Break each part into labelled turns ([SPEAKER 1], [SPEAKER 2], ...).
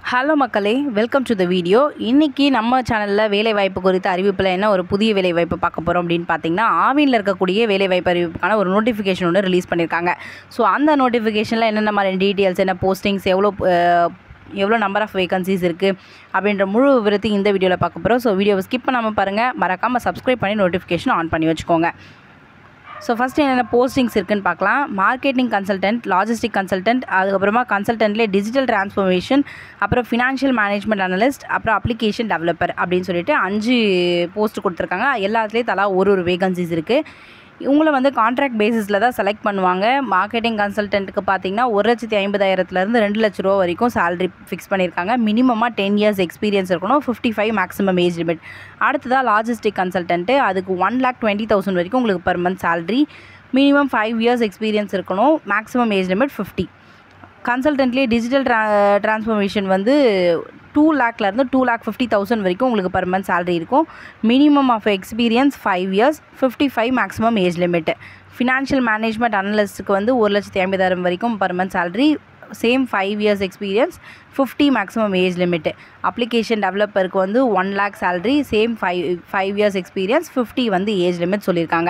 [SPEAKER 1] hello மக்களே welcome to the video இன்றைக்கி நம்ம சேனலில் வேலைவாய்ப்பு குறித்த அறிவிப்பில் என்ன ஒரு புதிய வேலைவாய்ப்பு பார்க்க போகிறோம் அப்படின்னு பார்த்தீங்கன்னா ஆவினில் இருக்கக்கூடிய வேலைவாய்ப்பு அறிவிப்புக்கான ஒரு நோட்டிஃபிகேஷன் ஒன்று ரிலீஸ் பண்ணியிருக்காங்க ஸோ அந்த நோட்டிஃபிகேஷனில் என்னென்ன மாதிரி டீட்டெயில்ஸ் என்ன போஸ்டிங்ஸ் எவ்வளோ அஹ், எவ்வளோ நம்பர் ஆஃப் வேகன்சிஸ் இருக்குது அப்படின்ற முழு விவரத்தையும் இந்த வீடியோவில் பார்க்க போகிறோம் ஸோ வீடியோவை ஸ்கிப் பண்ணாமல் பாருங்கள் மறக்காமல் சப்ஸ்கிரைப் பண்ணி நோட்டிஃபிகேஷன் ஆன் பண்ணி வச்சுக்கோங்க ஸோ ஃபஸ்ட்டு என்னென்ன போஸ்டிங்ஸ் இருக்குன்னு பார்க்கலாம் மார்க்கெட்டிங் கன்சல்டன்ட் லாஜிஸ்டிக் கன்சல்டன்ட் அதுக்கப்புறமா கன்சல்டன்ட்லேயே டிஜிட்டல் டிரான்ஸ்ஃபர்மேஷன் அப்புறம் ஃபினான்ஷியல் மேனேஜ்மெண்ட் அனலிஸ்ட் அப்புறம் அப்ளிகேஷன் டெவலப்பர் அப்படின்னு சொல்லிட்டு அஞ்சு போஸ்ட் கொடுத்துருக்காங்க எல்லாத்துலேயும் தலா ஒரு ஒரு வேகன்சிஸ் இருக்குது உங்களை வந்து கான்ட்ராக்ட் பேசிஸில் தான் செலக்ட் பண்ணுவாங்க மார்க்கெட்டிங் கன்சல்டன்ட்டுக்கு பார்த்தீங்கன்னா ஒரு லட்சத்தி ஐம்பதாயிரத்துலேருந்து ரெண்டு லட்ச ரூபா வரைக்கும் salary ஃபிக்ஸ் பண்ணியிருக்காங்க மினிமமாக டென் இயர்ஸ் எக்ஸ்பீரியன்ஸ் இருக்கணும் fifty five maximum age limit அடுத்ததாக லாஜிஸ்டிக் கன்சல்டன்ட்டு அதுக்கு ஒன் லேக் டுவெண்ட்டி தௌசண்ட் வரைக்கும் உங்களுக்கு per month salary minimum five years experience இருக்கணும் மேக்ஸிமம் ஏஜ் லிமிட் ஃபிஃப்டி கன்சல்டன்ட்லேயே டிஜிட்டல் ட்ரா ட்ரான்ஸ்ஃபர்மேஷன் வந்து டூ லேக்லேருந்து டூ லேக் ஃபிஃப்டி தௌசண்ட் வரைக்கும் உங்களுக்கு பர் மந்த் salary இருக்கும் minimum of experience five years fifty five maximum age limit financial management அனலிஸ்ட்டுக்கு வந்து ஒரு லட்சத்தி ஐம்பதாயிரம் வரைக்கும் per month salary same five years experience fifty maximum age limit application டெவலப்பருக்கு வந்து one lakh salary same five five years experience fifty வந்து age limit சொல்லியிருக்காங்க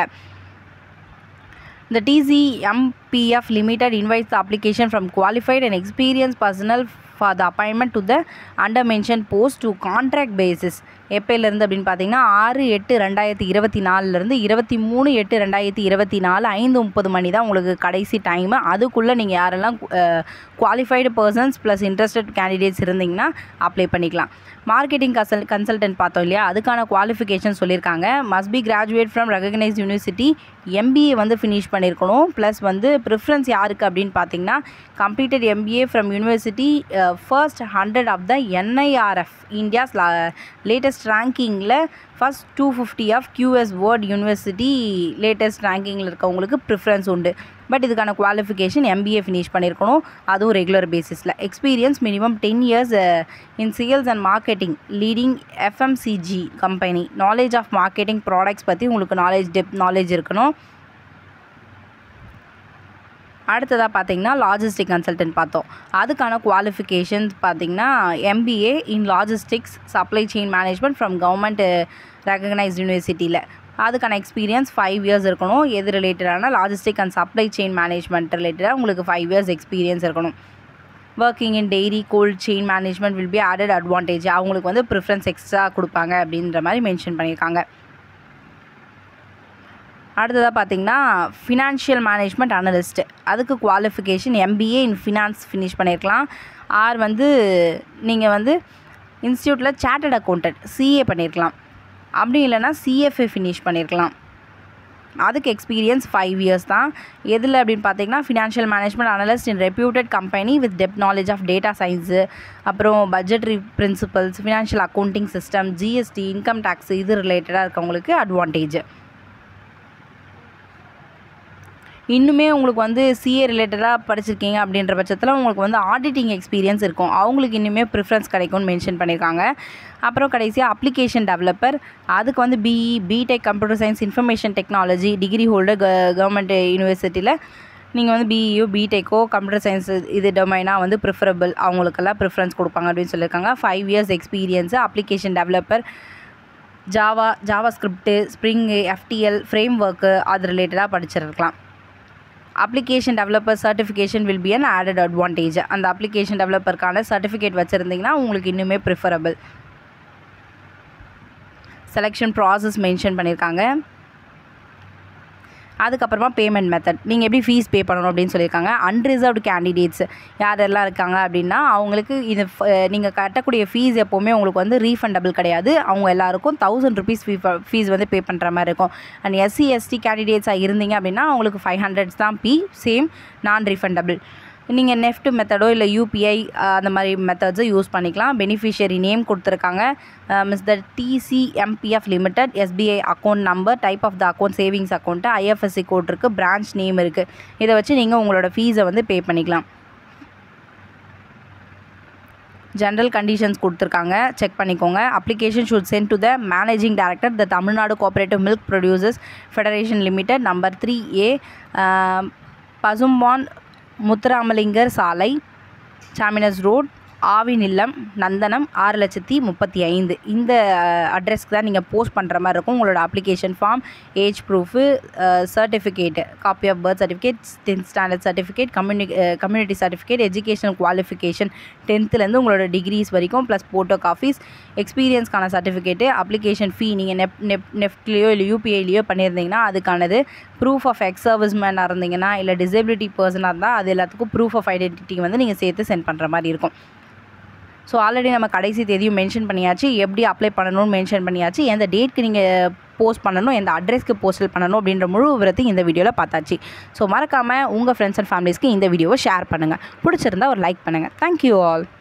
[SPEAKER 1] The TCMPF Limited invites the application from qualified and experienced personnel for the appointment to the under mentioned post to contract basis எப்போலேருந்து அப்படின்னு பார்த்தீங்கன்னா ஆறு எட்டு ரெண்டாயிரத்தி இருபத்தி நாலுலேருந்து இருபத்தி மூணு எட்டு ரெண்டாயிரத்தி இருபத்தி நாலு ஐந்து முப்பது மணி தான் உங்களுக்கு கடைசி டைமு அதுக்குள்ளே நீங்கள் யாரெல்லாம் qualified persons plus interested candidates இருந்தீங்கன்னா அப்ளை பண்ணிக்கலாம் மார்க்கெட்டிங் கன்சல் கன்சல்டன்ட் பார்த்தோம் இல்லையா அதுக்கான குவாலிஃபிகேஷன் சொல்லியிருக்காங்க must be graduate from recognise university MBA வந்து ஃபினிஷ் பண்ணியிருக்கணும் ப்ளஸ் வந்து ப்ரிஃபரன்ஸ் யாருக்கு அப்படின்னு பார்த்தீங்கன்னா completed MBA from university first hundred of the NIRF India's latest ரேங்கிங்கில் first two fifty of QS world university latest ரேங்கிங்கில் இருக்கவங்களுக்கு ப்ரிஃபரன்ஸ் உண்டு பட் இதுக்கான குவாலிஃபிகேஷன் எம்பிஏ ஃபினிஷ் பண்ணியிருக்கணும் அதுவும் ரெகுலர் பேசிஸில் experience minimum ten years in sales and marketing leading FMCG company knowledge of marketing products பற்றி உங்களுக்கு நாலேஜ் டெப் நாலேஜ் இருக்கணும் அடுத்ததாக பார்த்தீங்கன்னா லாஜிஸ்டிக் கன்சல்டன்ட் பார்த்தோம் அதுக்கான குவாலிஃபிகேஷன்ஸ் பார்த்தீங்கன்னா MBA in logistics supply chain management from government recognised யூனிவர்சிட்டியில் அதுக்கான எக்ஸ்பீரியன்ஸ் ஃபைவ் இயர்ஸ் இருக்கணும் எது ரிலேட்டடான logistic and supply chain management ரிலேட்டடாக உங்களுக்கு ஃபைவ் இயர்ஸ் எக்ஸ்பீரியன்ஸ் இருக்கணும் working in dairy cold chain management will be added advantage அவங்களுக்கு வந்து ப்ரிஃபரன்ஸ் எக்ஸ்ட்ரா கொடுப்பாங்க அப்படின்ற மாதிரி மென்ஷன் பண்ணியிருக்காங்க அடுத்ததாக பார்த்தீங்கன்னா ஃபினான்ஷியல் மேனேஜ்மெண்ட் அனலிஸ்ட் அதுக்கு qualification MBA in finance finish பண்ணியிருக்கலாம் ஆர் வந்து நீங்கள் வந்து இன்ஸ்டியூட்டில் சார்ட்டட் அக்கௌண்டன்ட் சிஏ பண்ணியிருக்கலாம் அப்படி இல்லைன்னா சிஎஃப்ஏ ஃபினிஷ் பண்ணியிருக்கலாம் அதுக்கு எக்ஸ்பீரியன்ஸ் ஃபைவ் இயர்ஸ் தான் எதில் அப்படின்னு பார்த்தீங்கன்னா financial management analyst in reputed company with deep knowledge of data science அப்புறம் budgetary principles financial accounting system GST income tax இது ரிலேட்டடாக இருக்கவங்களுக்கு அட்வான்டேஜ் இன்னுமே உங்களுக்கு வந்து சிஏ ரிலேட்டடாக படிச்சிருக்கீங்க அப்படின்ற பட்சத்தில் உங்களுக்கு வந்து ஆடிட்டிங் எக்ஸ்பீரியன்ஸ் இருக்கும் அவங்களுக்கு இன்னுமே ப்ரிஃபரன்ஸ் கிடைக்கும்னு மென்ஷன் பண்ணியிருக்காங்க அப்புறம் கடைசியாக அப்ளிகேஷன் டெவலப்பர் அதுக்கு வந்து BE B Tech computer science information technology degree holder க கவர்மெண்ட் யூனிவர்சிட்டியில் நீங்கள் வந்து பிஇயோ பிடெக்கோ கம்ப்யூட்டர் சயின்ஸ் இது டொமைனாக வந்து ப்ரிஃபரபிள் அவங்களுக்கெல்லாம் ப்ரிஃபரன்ஸ் கொடுப்பாங்க அப்படின்னு சொல்லியிருக்காங்க five years experience application developer Java JavaScript Spring FTL framework அது ரிலேட்டடாக படிச்சிருக்கலாம் application developer certification will be an added advantage அந்த அப்ளிகேஷன் டெவலப்பருக்கான சர்டிஃபிகேட் வச்சுருந்தீங்கன்னா உங்களுக்கு இன்னுமே ப்ரிஃபரபிள் செலெக்ஷன் ப்ராசஸ் மென்ஷன் பண்ணியிருக்காங்க அதுக்கப்புறமா பேமெண்ட் மெத்தட் நீங்கள் எப்படி ஃபீஸ் பே பண்ணணும் அப்படின்னு சொல்லியிருக்காங்க அன்ரிசர்வ்டு கேண்டிடேட்ஸ் யாரெல்லாம் இருக்காங்க அப்படின்னா அவங்களுக்கு இது நீங்கள் கட்டக்கூடிய ஃபீஸ் எப்போவுமே உங்களுக்கு வந்து ரீஃபண்டபிள் கிடையாது அவங்க எல்லாருக்கும் தௌசண்ட் ருபீஸ் ஃபீ ஃபீஸ் வந்து பே பண்ணுற மாதிரி இருக்கும் அண்ட் எஸ்சி எஸ்டி கேண்டிடேட்ஸாக இருந்தீங்க அப்படின்னா அவங்களுக்கு ஃபைவ் ஹண்ட்ரட்ஸ் தான் பி சேம் நான் ரீஃபண்டபிள் நீங்கள் நெஃப்ட் மெத்தடோ இல்லை யூபிஐ அந்த மாதிரி மெத்தட்ஸை யூஸ் பண்ணிக்கலாம் பெனிஃபிஷியரி நேம் கொடுத்துருக்காங்க miss the TCMPF limited SBI account number type of the account savings account IFSC code இருக்குது பிரான்ச் நேம் இருக்குது இதை வச்சு நீங்கள் உங்களோட ஃபீஸை வந்து பே பண்ணிக்கலாம் ஜென்ரல் கண்டிஷன்ஸ் கொடுத்துருக்காங்க செக் பண்ணிக்கோங்க application should sent to the managing director the Tamil Nadu cooperative milk producers federation limited number three A Pasumpon Muthuramalingar சாலை சாமினஸ் ரோட் ஆவின் இல்லம் நந்தனம் ஆறு லட்சத்தி முப்பத்தி ஐந்து இந்த அட்ரஸ்க்கு தான் நீங்கள் போஸ்ட் பண்ணுற மாதிரி இருக்கும் உங்களோட application form age proof certificate copy of birth certificate tenth standard certificate கம்யூனி கம்யூனிட்டி சர்டிஃபிகேட் எஜுகேஷனல் குவாலிஃபிகேஷன் டென்த்துலேருந்து உங்களோட டிகிரிஸ் வரைக்கும் ப்ளஸ் ஃபோட்டோ காஃபீஸ் எக்ஸ்பீரியன்ஸ்க்கான சர்டிஃபிகேட்டு அப்ளிகேஷன் ஃபீ நீங்கள் நெப் நெப் நெஃப்ட்லேயோ இல்லை யூபிஐலேயோ பண்ணியிருந்தீங்கன்னா அதுக்கானது ப்ரூஃப் ஆஃப் எக்ஸ் சர்வீஸ்மேனாக இருந்தீங்கன்னா இல்லை டிசபிலிட்டி பர்சனாக இருந்தால் அது எல்லாத்துக்கும் ப்ரூஃப் ஆஃப் ஐடென்டிட்டி வந்து நீங்கள் சேர்த்து சென்ட் பண்ணுற மாதிரி இருக்கும் ஸோ ஆல்ரெடி நம்ம கடைசி தேதியும் மென்ஷன் பண்ணியாச்சு எப்படி அப்ளை பண்ணணும்னு மென்ஷன் பண்ணியாச்சு எந்த டேட்க்கு நீங்கள் போஸ்ட் பண்ணணும் எந்த அட்ரஸ்க்கு போஸ்டல் பண்ணணும் அப்படின்ற முழு விவரத்தையும் இந்த வீடியோவில் பார்த்தாச்சு ஸோ மறக்காமல் உங்கள் ஃப்ரெண்ட்ஸ் அண்ட் ஃபேமிலிஸ்க்கு இந்த வீடியோவை ஷேர் பண்ணுங்கள் பிடிச்சிருந்தா ஒரு லைக் பண்ணுங்கள் தேங்க்யூ ஆல்